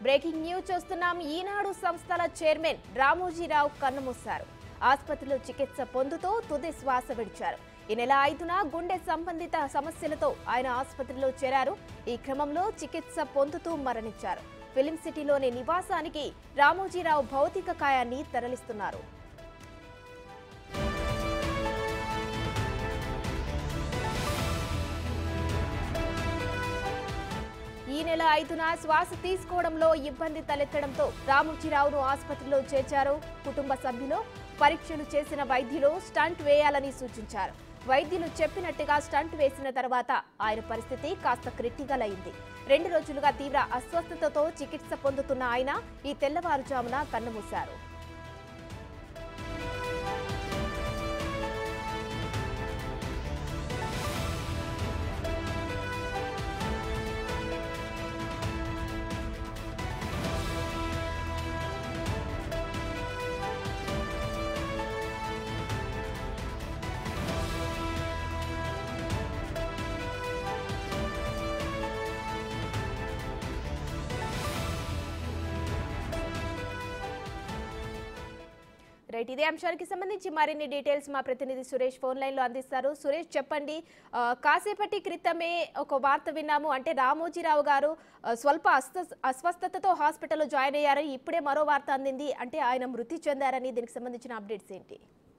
breaking news చూస్తున్నాం ఈనాడు సంస్థల chairman Ramoji Rao కన్నుమూశారు ఆసుపత్రిలో చికిత్స పొందుతూ తుది శ్వాస విడిచారు ఈ నెల ఐదున గుండె సంబంధిత సమస్యలతో ఆయన ఆసుపత్రిలో చేరారు ఈ క్రమంలో చికిత్స పొందుతూ మరణించారు ఫిలిం సిటీలోని నివాసానికి రామోజీరావు భౌతిక కాయాన్ని తరలిస్తున్నారు ఈ నెల ఐదున శ్వాస తీసుకోవడంలో ఇబ్బంది తలెత్తడంతో రామోజీరావును ఆసుపత్రిలో చేర్చారు కుటుంబ సభ్యులు పరీక్షలు చేసిన వైద్యులు స్టంట్ వేయాలని సూచించారు వైద్యులు చెప్పినట్టుగా స్టంట్ వేసిన తర్వాత ఆయన పరిస్థితి కాస్త క్రిటికల్ అయింది రెండు రోజులుగా తీవ్ర అస్వస్థతతో చికిత్స పొందుతున్న ఆయన ఈ తెల్లవారుజామున కన్నుమూశారు రైట్ ఇదే అంశానికి సంబంధించి మరిన్ని డీటెయిల్స్ మా ప్రతినిధి సురేష్ ఫోన్ లైన్ లో అందిస్తారు సురేష్ చెప్పండి ఆ, కాసేపటి క్రితమే ఒక వార్త విన్నాము అంటే రామోజీరావు గారు ఆ, స్వల్ప అస్వ అస్వస్థతతో హాస్పిటల్లో జాయిన్ అయ్యారని ఇప్పుడే మరో వార్త అందింది అంటే ఆయన మృతి చెందారని దీనికి సంబంధించిన అప్డేట్స్ ఏంటి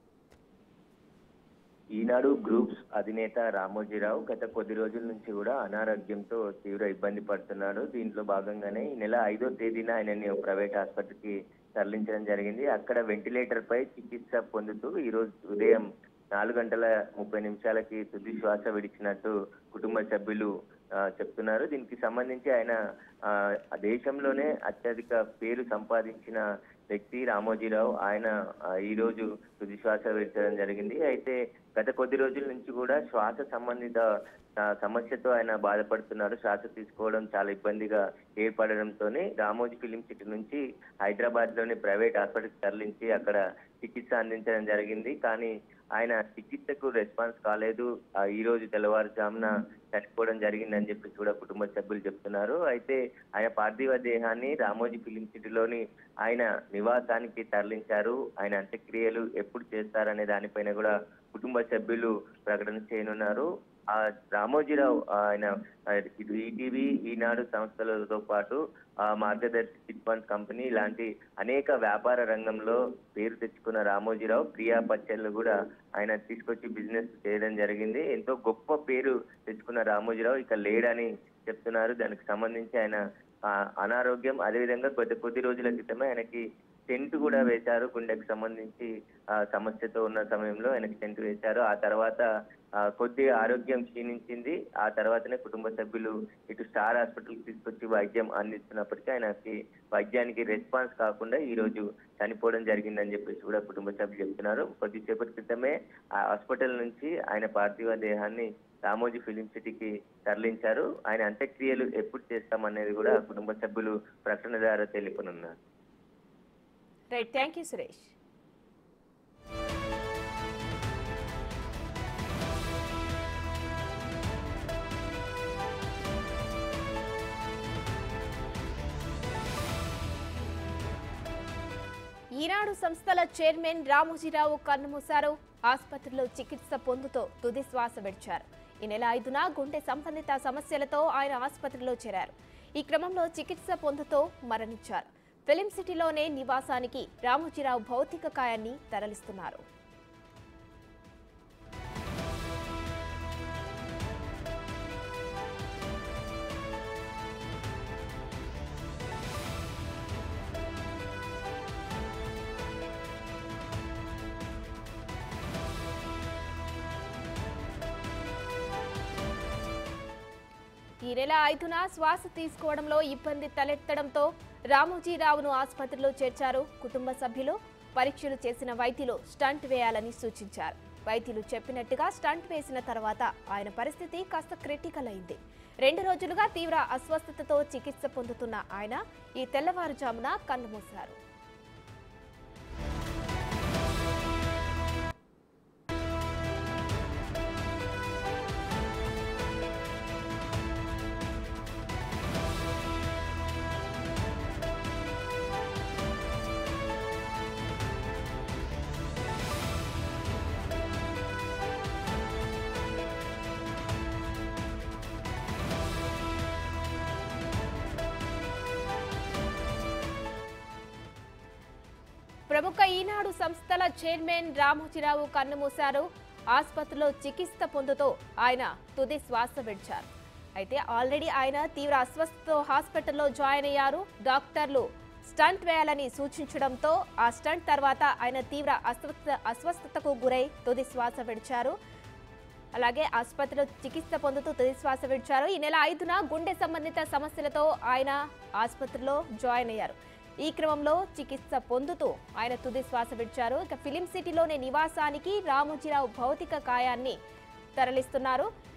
ఈనాడు గ్రూప్స్ అధినేత రామోజీరావు గత కొద్ది రోజుల నుంచి కూడా అనారోగ్యంతో తీవ్ర ఇబ్బంది పడుతున్నాడు దీంట్లో భాగంగానే ఈ నెల ఐదో తేదీన ఆయనని ఒక ప్రైవేట్ ఆసుపత్రికి తరలించడం జరిగింది అక్కడ వెంటిలేటర్ పై చికిత్స పొందుతూ ఈ రోజు ఉదయం నాలుగు గంటల ముప్పై నిమిషాలకి తుది శ్వాస విడిచినట్టు కుటుంబ సభ్యులు ఆ, చెప్తున్నారు దీనికి సంబంధించి ఆయన ఆ, ఆ దేశంలోనే అత్యధిక పేరు సంపాదించిన వ్యక్తి రామోజీరావు ఆయన ఆ, ఈ రోజు తుది శ్వాస విడిచడం జరిగింది అయితే గత కొద్ది రోజుల నుంచి కూడా శ్వాస సంబంధిత ఆ, సమస్యతో ఆయన బాధపడుతున్నారు శ్వాస తీసుకోవడం చాలా ఇబ్బందిగా ఏర్పడడంతోనే రామోజీ ఫిలిం సిటీ నుంచి హైదరాబాద్ లోని ప్రైవేట్ హాస్పిటల్కి తరలించి అక్కడ చికిత్స అందించడం జరిగింది కానీ ఆయన చికిత్సకు రెస్పాన్స్ కాలేదు ఆ, ఈ రోజు తెల్లవారుజామున చనిపోవడం జరిగిందని చెప్పి కూడా కుటుంబ సభ్యులు చెప్తున్నారు అయితే ఆయన పార్థివ దేహాన్ని రామోజీ ఫిలిం సిటీలోని ఆయన నివాసానికి తరలించారు ఆయన అంత్యక్రియలు ఎప్పుడు చేస్తారనే దానిపైన కూడా కుటుంబ సభ్యులు ప్రకటన చేయనున్నారు ఆ రామోజీరావు ఆయన ఆ, ఇటు ఈటీవీ ఈనాడు సంస్థలతో పాటు ఆ మార్గదర్శి చిట్ ఫండ్స్ కంపెనీ ఇలాంటి అనేక వ్యాపార రంగంలో పేరు తెచ్చుకున్న రామోజీరావు ప్రియా పచ్చళ్ళు కూడా ఆయన తీసుకొచ్చి బిజినెస్ చేయడం జరిగింది ఎంతో గొప్ప పేరు తెచ్చుకున్న రామోజీరావు ఇక లేడని చెప్తున్నారు దానికి సంబంధించి ఆయన ఆ, అనారోగ్యం అదేవిధంగా కొద్ది కొద్ది రోజుల క్రితమే ఆయనకి టెంట్ కూడా వేశారు గుండెకు సంబంధించి ఆ, సమస్యతో ఉన్న సమయంలో ఆయనకి టెంట్ వేశారు ఆ తర్వాత ఆ, కొద్దిగా ఆరోగ్యం క్షీణించింది ఆ తర్వాతనే కుటుంబ సభ్యులు ఇటు స్టార్ హాస్పిటల్ తీసుకొచ్చి వైద్యం అందిస్తున్నప్పటికీ ఆయనకి వైద్యానికి రెస్పాన్స్ కాకుండా ఈ రోజు చనిపోవడం జరిగిందని చెప్పేసి కూడా కుటుంబ సభ్యులు చెప్తున్నారు కొద్దిసేపటి క్రితమే ఆ హాస్పిటల్ నుంచి ఆయన పార్థివ దేహాన్ని రామోజీ ఫిలిం సిటీకి తరలించారు ఆయన అంత్యక్రియలు ఎప్పుడు చేస్తామనేది కూడా కుటుంబ సభ్యులు ప్రకటన ద్వారా తెలియనున్నారు right thank you Suresh Eenadu సంస్థల చైర్మన్ రామోజీరావు కన్నుమూశారు ఆసుపత్రిలో చికిత్స పొందుతూ తుది శ్వాస విడిచారు ఈ నెల ఐదున గుండె సంబంధిత సమస్యలతో ఆయన ఆసుపత్రిలో చేరారు ఈ క్రమంలో చికిత్స పొందుతూ మరణించారు ఫిలిం సిటీలోనే నివాసానికి రామోజీరావు భౌతిక కాయాన్ని తరలిస్తున్నారు ఈ నెల ఐదున శ్వాస తీసుకోవడంలో ఇబ్బంది తలెత్తడంతో రామోజీరావును ఆసుపత్రిలో చేర్చారు కుటుంబ సభ్యులు పరీక్షలు చేసిన వైద్యులు స్టంట్ వేయాలని సూచించారు వైద్యులు చెప్పినట్టుగా స్టంట్ వేసిన తర్వాత ఆయన పరిస్థితి కాస్త క్రిటికల్ అయింది రెండు రోజులుగా తీవ్ర అస్వస్థతతో చికిత్స పొందుతున్న ఆయన ఈ తెల్లవారుజామున కన్నుమూశారు ప్రముఖ ఈనాడు సంస్థల చైర్మన్ రామోజీరావు కన్నుమూశారు ఆసుపత్రిలో చికిత్స పొందుతూ ఆయన తుది శ్వాస విడిచారు అయితే ఆల్రెడీ ఆయన తీవ్ర అస్వస్థతో హాస్పిటల్లో జాయిన్ అయ్యారు డాక్టర్లు స్టంట్ వేయాలని సూచించడంతో ఆ స్టంట్ తర్వాత ఆయన తీవ్ర అస్వస్థ అస్వస్థతకు గురై తుది శ్వాస విడిచారు అలాగే ఆసుపత్రిలో చికిత్స పొందుతూ తుది శ్వాస విడిచారు ఈ నెల ఐదున గుండె సంబంధిత సమస్యలతో ఆయన ఆసుపత్రిలో జాయిన్ అయ్యారు ఈ క్రమంలో చికిత్స పొందుతూ ఆయన తుది శ్వాస విడిచారు ఇక ఫిలిం సిటీలోని నివాసానికి రామోజీరావు భౌతిక కాయాన్ని తరలిస్తున్నారు